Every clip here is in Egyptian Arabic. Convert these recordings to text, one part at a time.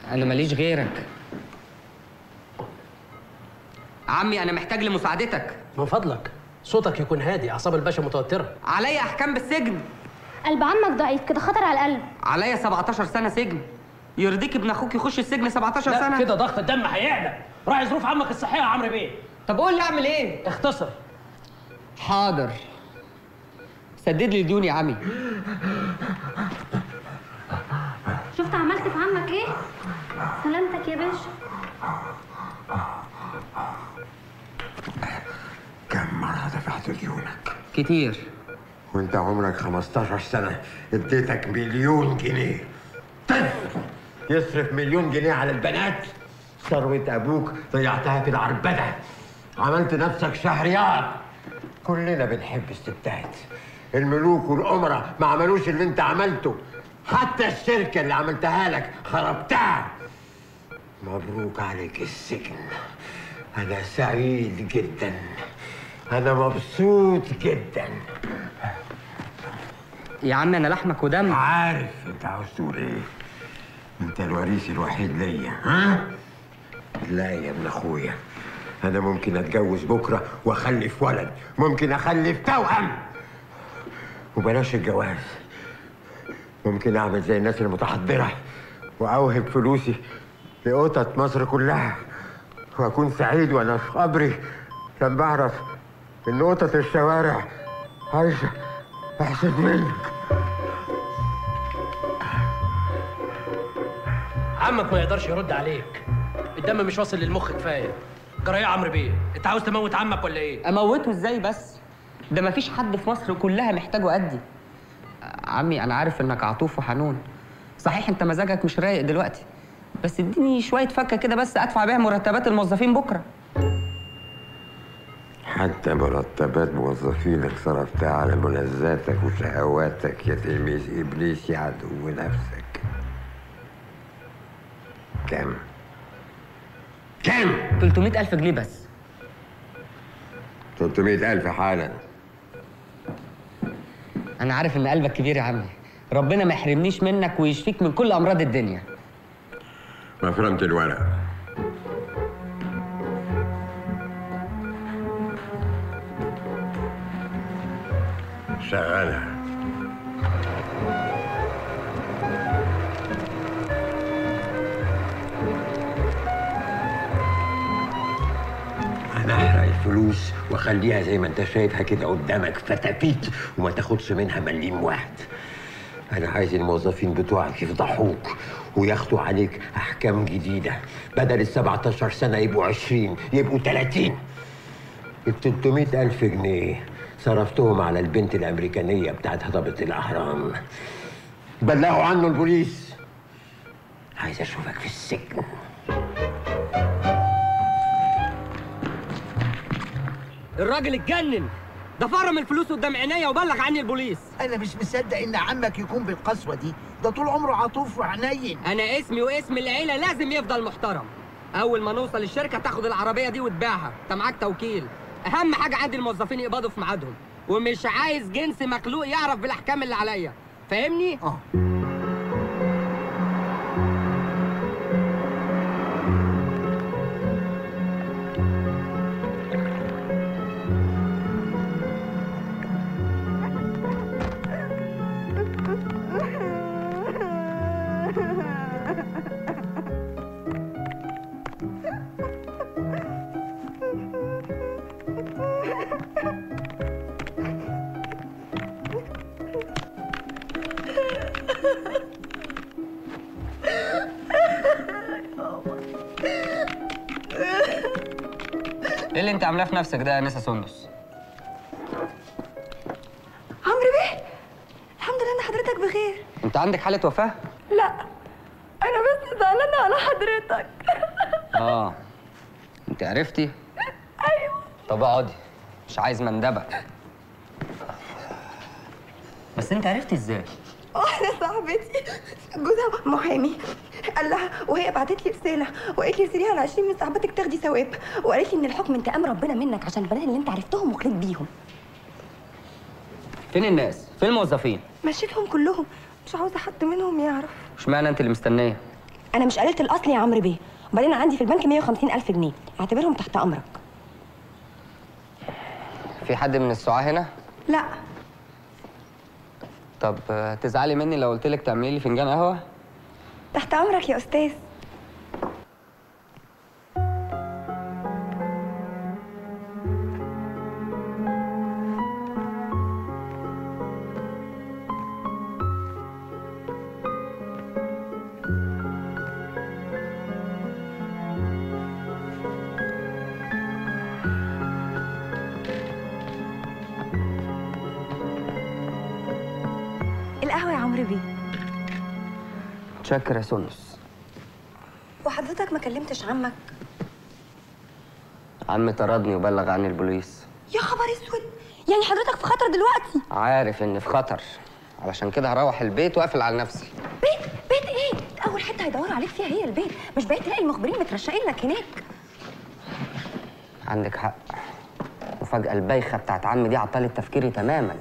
انا ماليش غيرك عمي انا محتاج لمساعدتك من فضلك صوتك يكون هادي اعصاب الباشا متوتره عليا احكام بالسجن قلب عمك ضعيف كده خطر على القلب عليا 17 سنه سجن يرضيك ابن اخوك يخش السجن 17 لا سنه كده ضغط الدم هيعلى راعي ظروف عمك الصحيه يا عمرو بيه طب قول لي اعمل ايه اختصر حاضر سدد لي ديوني يا عمي شفت عملت في عمك ايه سلامتك يا باشا كم مرة دفعت ديونك كتير وانت عمرك 15 سنة اديتك مليون جنيه طفل يصرف مليون جنيه على البنات ثروة أبوك ضيعتها في العربدة عملت نفسك شهريار كلنا بنحب الستات الملوك والأمراء ما عملوش اللي انت عملته حتى الشركة اللي عملتها لك خربتها مبروك عليك السجن أنا سعيد جدا أنا مبسوط جدا يا عمي انا لحمك ودم عارف انت عاوز تقول ايه انت الوريث الوحيد ليا ها لا يا ابن اخويا انا ممكن اتجوز بكره واخلف ولد ممكن اخلف توأم وبلاش الجواز ممكن اعمل زي الناس المتحضره واوهب فلوسي لقطط مصر كلها واكون سعيد وانا في قبري لما اعرف ان قطط الشوارع عايشه احسن منك عمك ما يقدرش يرد عليك الدم مش واصل للمخ كفايه جرى ايه يا عمرو بيه انت عاوز تموت عمك ولا ايه اموته ازاي بس ده مفيش حد في مصر كلها محتاجه قدي عمي انا عارف انك عطوف وحنون صحيح انت مزاجك مش رايق دلوقتي بس اديني شويه فكه كده بس ادفع بيها مرتبات الموظفين بكره حتى مرتبات موظفينك صرفتها على ملذاتك وشهواتك يا تلميذ ابليس يا عدو نفسك كم؟ كم؟ 300 الف جنيه بس 300 ألف حالا انا عارف ان قلبك كبير يا عمي ربنا ما يحرمنيش منك ويشفيك من كل امراض الدنيا مفرمة الورق شغالة انا احرق الفلوس واخليها زي ما انت شايفها كده قدامك فتافيت وما تاخدش منها مليم واحد انا عايز الموظفين بتوعك يفضحوك وياخدوا عليك احكام جديده بدل ال 17 سنه يبقوا 20 يبقوا 30 ال 300 الف جنيه صرفتهم على البنت الامريكانيه بتاعت هضبه الاهرام بلغوا عنه البوليس عايز اشوفك في السجن الراجل اتجنن ده فرم الفلوس قدام عينيا وبلغ عني البوليس انا مش مصدق ان عمك يكون بالقسوه دي ده طول عمره عطوف وحنين انا اسمي واسم العيله لازم يفضل محترم اول ما نوصل الشركه تاخد العربيه دي وتبيعها انت معاك توكيل اهم حاجه عندي الموظفين يقبضوا في ميعادهم ومش عايز جنس مخلوق يعرف بالاحكام اللي عليا فاهمني اه ايه اللي انت عاملاه في نفسك ده يا نسا سندس عمرو بيه الحمد لله ان حضرتك بخير انت عندك حاله وفاه لا انا بس زعلانه على حضرتك اه انت عرفتي ايوه طب اقعدي مش عايز مندبه بس انت عرفتي ازاي واحده صاحبتي جوزها محامي قال لها وهي بعتت لي رساله وقالت لي ارسليها على 20 من صاحبتك تاخدي ثواب وقالت لي ان الحكم انتقام ربنا منك عشان البنات اللي انت عرفتهم وخليت بيهم فين الناس فين الموظفين مشيتهم كلهم مش عاوزه حد منهم يعرف اشمعنى انت اللي مستنيه انا مش قللت الاصل يا عمرو بيه وبعدين عندي في البنك 150 الف جنيه اعتبرهم تحت امرك في حد من السعاة هنا لا طب آه، تزعلي مني لو قلت لك تعملي لي فنجان قهوه تحت امرك يا استاذ القهوه يا عمرو بيه شكر يا سندس وحضرتك ما كلمتش عمك عمي طردني وبلغ عني البوليس يا خبر اسود يعني حضرتك في خطر دلوقتي عارف اني في خطر علشان كده هروح البيت واقفل على نفسي بيت بيت ايه اول حته هيدوروا عليك فيها هي البيت مش بعيد تلاقي المخبرين مترشقين لك هناك عندك حق المفاجأة البايخة بتاعت عمي دي عطلت تفكيري تماما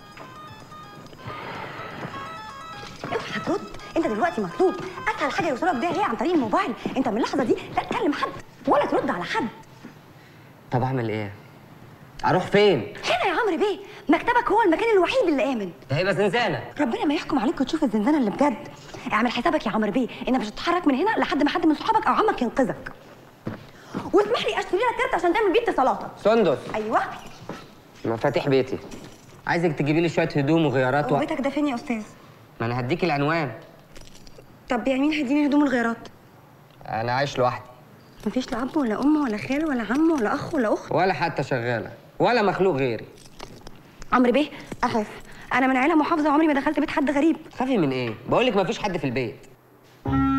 اوعى هترد انت دلوقتي مطلوب اسهل حاجه يوصلك بيها هي عن طريق الموبايل انت من اللحظه دي لا تكلم حد ولا ترد على حد طب اعمل ايه؟ اروح فين؟ هنا يا عمرو بيه مكتبك هو المكان الوحيد اللي امن ده هيبقى زنزانة ربنا ما يحكم عليك وتشوف الزنزانه اللي بجد اعمل حسابك يا عمرو بيه انك مش هتتحرك من هنا لحد ما حد من صحابك او عمك ينقذك واسمح لي اشتري لك كارت عشان تعمل بيه اتصالاتك سندس ايوه مفاتيح بيتي عايزك تجيبي لي شوية هدوم وغيارات و... وبيتك ده فين يا استاذ ما انا هديك العنوان طب يعني مين هيديني هدوم الغيارات انا عايش لوحدي مفيش لا اب ولا ام ولا خال ولا عم ولا اخ ولا اخت ولا حتى شغالة ولا مخلوق غيري عمرو بيه اخاف انا من عيله محافظه عمري ما دخلت بيت حد غريب خافي من ايه؟ بقولك مفيش حد في البيت